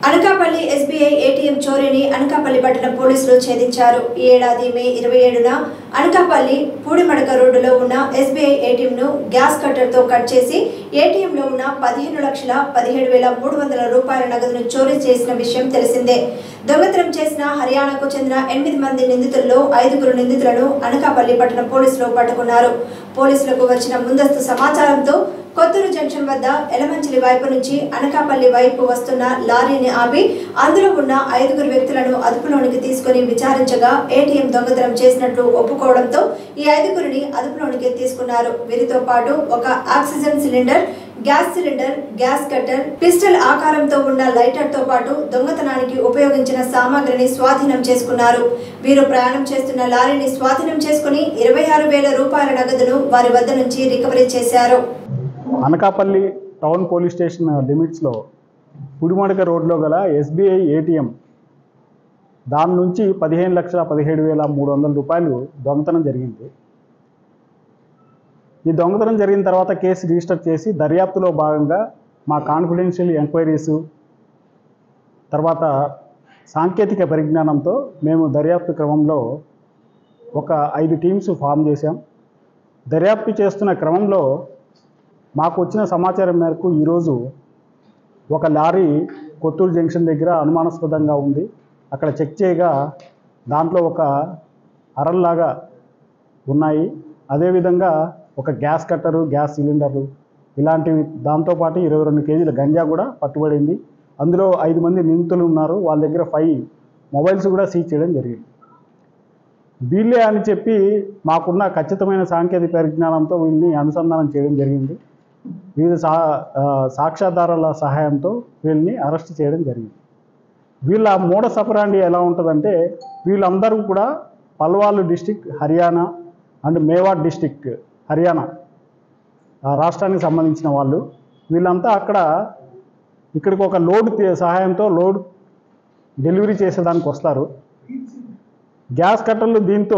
Anakapalli SBI ATM చోరీని అనకాపల్లి పట్టణ పోలీసులు ఛేదించారు ఈ ఏడాది మే ఇరవై ఏడున అనకాపల్లి పూడిమడక రోడ్డులో ఉన్న ఎస్బీఐ ఏటీఎం ను గ్యాస్ కట్టర్ తో కట్ చేసి ఏటీఎం లో ఉన్న పదిహేను లక్షల పదిహేడు వేల మూడు వందల రూపాయల నగదును చోరీ చేసిన విషయం తెలిసిందే దొంగతనం చేసిన హర్యానాకు చెందిన ఎనిమిది మంది నిందితుల్లో ఐదుగురు నిందితులను అనకాపల్లి పట్టణ పోలీసులు పట్టుకున్నారు పోలీసులకు వచ్చిన ముందస్తు సమాచారంతో కొత్తూరు జంక్షన్ వద్ద ఎలమంచిలి వైపు నుంచి అనకాపల్లి వైపు వస్తున్న లారీని ఆపి అందులో ఉన్న ఐదుగురు వ్యక్తులను అదుపులోనికి తీసుకుని విచారించగా ఏటీఎం దొంగతనం చేసినట్లు ఒప్పుకోవడంతో ఈ ఐదుగురిని అదుపులోనికి తీసుకున్నారు వీరితో పాటు ఒక oxygen cylinder gas cylinder gas cutter pistol ఆకారంతో ఉన్న లైటర్ తో పాటు దొంగతనానికి ఉపయోగించిన సామాగ్రిని స్వాధీనం చేసుకున్నారు వీరు ప్రయాణం చేస్తున్న లారీని స్వాధీనం చేసుకుని ఇరవై ఆరు వేల రూపాయల నగదును వారి వద్ద నుంచి రికవరీ చేశారు అనకాపల్లి టౌన్ పోలీస్ స్టేషన్ లిమిట్స్లో పుడిమడక రోడ్లో గల ఎస్బీఐ ఏటీఎం దాని నుంచి పదిహేను లక్షల పదిహేడు వేల మూడు వందల రూపాయలు దొంగతనం జరిగింది ఈ దొంగతనం జరిగిన తర్వాత కేసు రిజిస్టర్ చేసి దర్యాప్తులో భాగంగా మా కాన్ఫిడెన్షియల్ ఎంక్వైరీసు తర్వాత సాంకేతిక పరిజ్ఞానంతో మేము దర్యాప్తు క్రమంలో ఒక ఐదు టీమ్స్ ఫామ్ చేశాం దర్యాప్తు చేస్తున్న క్రమంలో మాకు వచ్చిన సమాచారం మేరకు ఈరోజు ఒక లారీ కొత్తూరు జంక్షన్ దగ్గర అనుమానాస్పదంగా ఉంది అక్కడ చెక్ చేయగా దాంట్లో ఒక అరల్లాగా ఉన్నాయి అదేవిధంగా ఒక గ్యాస్ కట్టరు గ్యాస్ సిలిండర్లు ఇలాంటివి దాంతోపాటు ఇరవై రెండు కేజీల గంజా కూడా పట్టుబడింది అందులో ఐదు మంది నిందితులు ఉన్నారు వాళ్ళ దగ్గర ఫైవ్ మొబైల్స్ కూడా సీజ్ చేయడం జరిగింది వీళ్ళే అని చెప్పి మాకున్న ఖచ్చితమైన సాంకేతిక పరిజ్ఞానంతో వీళ్ళని అనుసంధానం చేయడం జరిగింది వివిధ సా ఆ, సాక్ష్యాధారాల సహాయంతో వీళ్ళని అరెస్ట్ చేయడం జరిగింది వీళ్ళ మూడ సపరాండి ఎలా ఉంటుందంటే వీళ్ళందరూ కూడా Palwal district Haryana and Mewat district Haryana ఆ రాష్ట్రానికి సంబంధించిన వాళ్ళు వీళ్ళంతా అక్కడ ఇక్కడికి ఒక లోడ్ తీ- సహాయంతో లోడ్ డెలివరీ చేసేదానికి వస్తారు గ్యాస్ కట్టర్లు దీంతో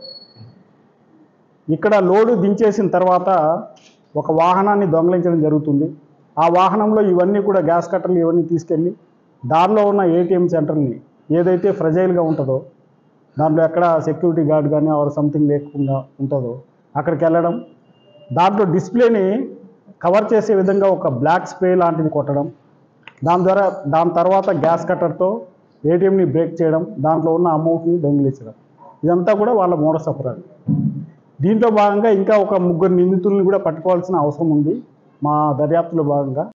ఇక్కడ లోడు దించేసిన తర్వాత ఒక వాహనాన్ని దొంగలించడం జరుగుతుంది ఆ వాహనంలో ఇవన్నీ కూడా గ్యాస్ కట్టర్లు ఇవన్నీ తీసుకెళ్ళి దారిలో ఉన్న ఏటీఎం సెంటర్ని ఏదైతే ఫ్రజైల్గా ఉంటుందో దాంట్లో ఎక్కడ సెక్యూరిటీ గార్డ్ కానీ ఆర్ సంథింగ్ లేకుండా ఉంటుందో అక్కడికి వెళ్ళడం దాంట్లో డిస్ప్లేని కవర్ చేసే విధంగా ఒక బ్లాక్ స్ప్రే లాంటిది కొట్టడం దాని ద్వారా దాని తర్వాత గ్యాస్ కట్టర్తో ఏటీఎంని బ్రేక్ చేయడం దాంట్లో ఉన్న అమౌంట్ని దొంగిలించడం ఇదంతా కూడా వాళ్ళ మోడస్ అపరాధం దీంట్లో భాగంగా ఇంకా ఒక ముగ్గురు నిందితుల్ని కూడా పట్టుకోవాల్సిన అవసరం ఉంది మా దర్యాప్తులో భాగంగా